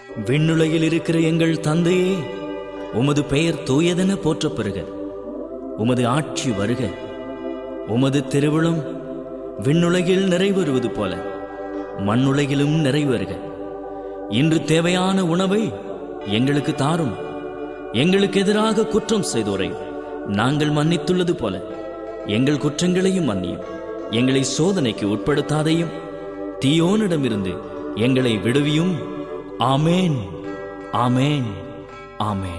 விண்ணுலகில் இருக்கிற எங்கள் தந்தையே உமது பெயர் தூயதென போற்றப் பெறுக உமது ஆட்சி வருக உமது திருவிழம் விண்ணுலகில் நிறைவேறுவது போல மண்ணுலகிலும் நிறைவேறுக இன்று தேவையான உணவை எங்களுக்கு தாரும் எங்களுக்கு எதிராக குற்றம் செய்தோரை நாங்கள் மன்னித்துள்ளது போல எங்கள் குற்றங்களையும் மன்னியும் எங்களை சோதனைக்கு உட்படுத்தாதையும் தீயோனிடமிருந்து எங்களை விடுவியும் ஆமேன் ஆமேன் ஆமேன்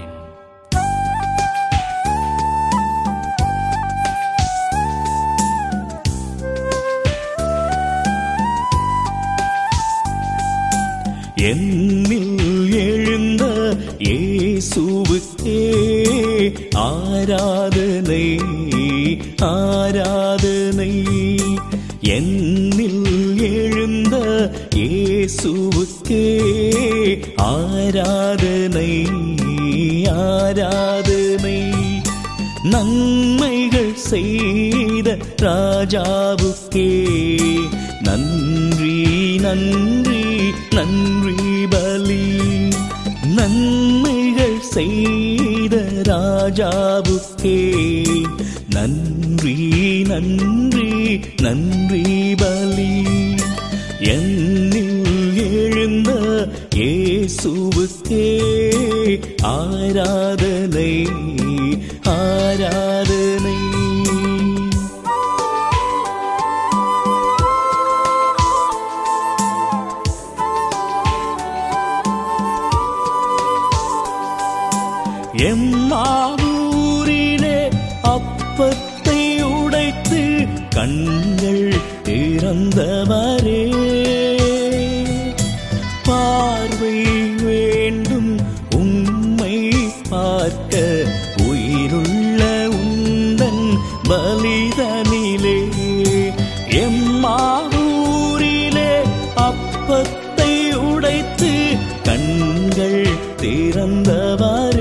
என்னில் எழுந்த இயேசுவுக்கே ஆராதனை ஆராதனை என்னில் எழுந்த இயேசுவுக்கே ஆராதனை ஆராதனை நன்மைகள் செய்த ராஜாவுக்கே நன்றி நன்றி நன்றி பலி நன்மைகள் செய்த ராஜாவுக்கே நன்றி நன்றி நன்றி பலி என்னில் எழுந்த இயேசுவுக்கே ஆராதனை ஆராதனை எம்மாவூரிலே அப்பத்தை உடைத்து கண்கள் திறந்தவரே பார்வை வேண்டும் உம்மை பார்க்க உயிருள்ள உந்தன் பலிதனிலே எம்மாவூரிலே அப்பத்தை உடைத்து கண்கள் திறந்தவரே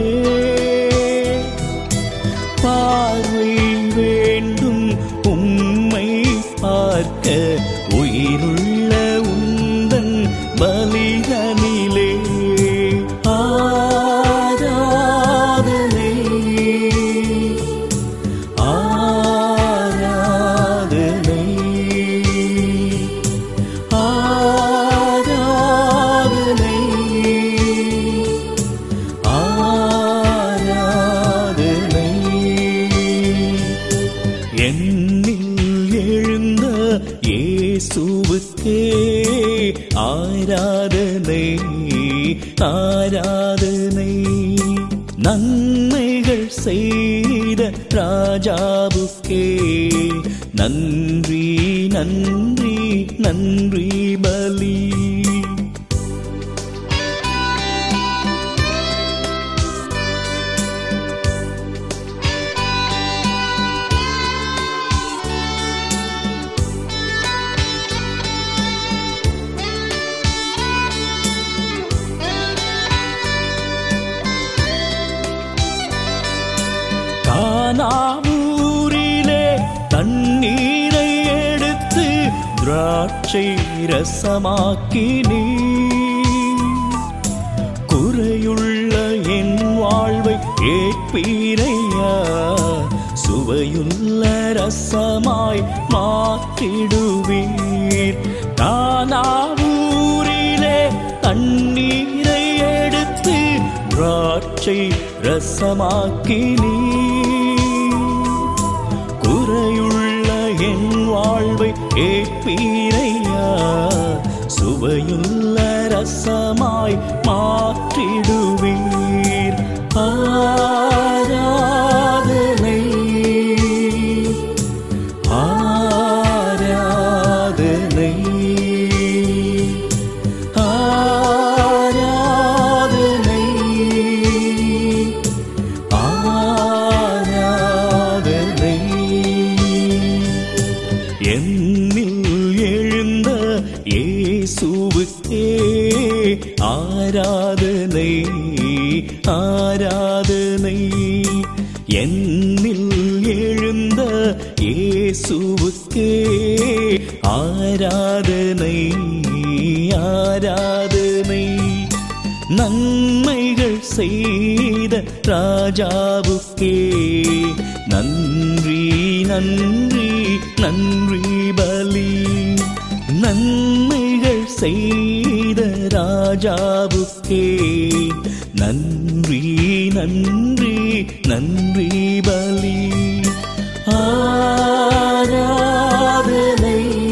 பார்வை வேண்டும் உம்மை பார்க்க உயிருள்ள உந்தன் பலிதனிலே ஆராதனை ஆராதனை ஆராதனை ஆராதனை என்னில் எழுந்த இயேசுவுக்கே ஆராதனை ஆராதனை நன்மைகள் செய்த ராஜாவுக்கே நன்றி நன்றி நன்றி பலி கானாவூரிலே தண்ணீரை எடுத்து திராட்சை ரசமாக்கினீ குறையுள்ள என் வாழ்வை ஏற்பீரையா சுவையுள்ள ரசமாய் மாற்றிடுவீர் கானாவூரிலே தண்ணீரை எடுத்து திராட்சை ரசமாக்கினீ குறையுள்ள என் வாழ்வை ஏற்பீரையா சுவையுள்ள ரசமாய் மாற்றிடுவீர் ஆராதனை ஆராதனை ஆராதனை ஆராதனை என்னில் எழுந்த இயேசுவுக்கே ஆராதனை ஆராதனை என்னில் எழுந்த இயேசுவுக்கே ஆராதனை ஆராதனை நன்மைகள் செய்த ராஜாவுக்கே நன்றி நன்றி நன்றி பலி நன்மைகள் செய்த ராஜாவுக்கே நன்றி நன்றி நன்றி பலி ஆராதனை